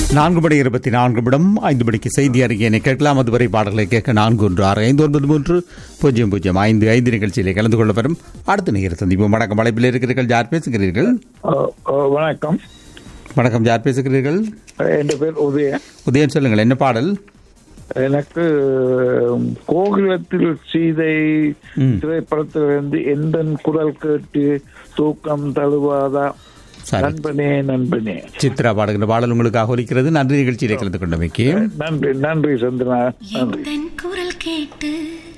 நான்கு மணி இருபத்தி நான்கு நிமிடம் ஐந்து மணிக்கு செய்தி அறிக்கையினை கேட்கலாம் அதுவரை பாடல்களை கேட்க நான்கு ஒன்று ஆறு ஐந்து ஒன்பது மூன்று பூஜ்ஜியம் பூஜ்ஜியம் ஐந்து ஐந்து நிகழ்ச்சியிலே கலந்து கொள்ள வரும் அடுத்த நிகழ்ச்சி சந்திப்போம் வணக்கம் அழைப்பில் இருக்கிறீர்கள் யார் பேசுகிறீர்கள் ஓ, ஓ, வணக்கம் வணக்கம் யார் பேசுகிறீர்கள் என் பேர் உதய உதயன் சொல்லுங்கள் என்ன பாடல் எனக்கு உம், கோகுலத்தில் சீதை ம். திரைப்படத்திலிருந்து எந்த குரல் கேட்டு தூக்கம் தழுவாதா சரி நண்பனே நண்பனே சித்ரா பாடுகின்ற பாடல் உங்களுக்காக ஒலிக்கிறது நன்றி நிகழ்ச்சியிலே கலந்து கொண்டமைக்கு நன்றி நன்றி சந்திரா நன்றி எந்தன் குரல் கேட்டு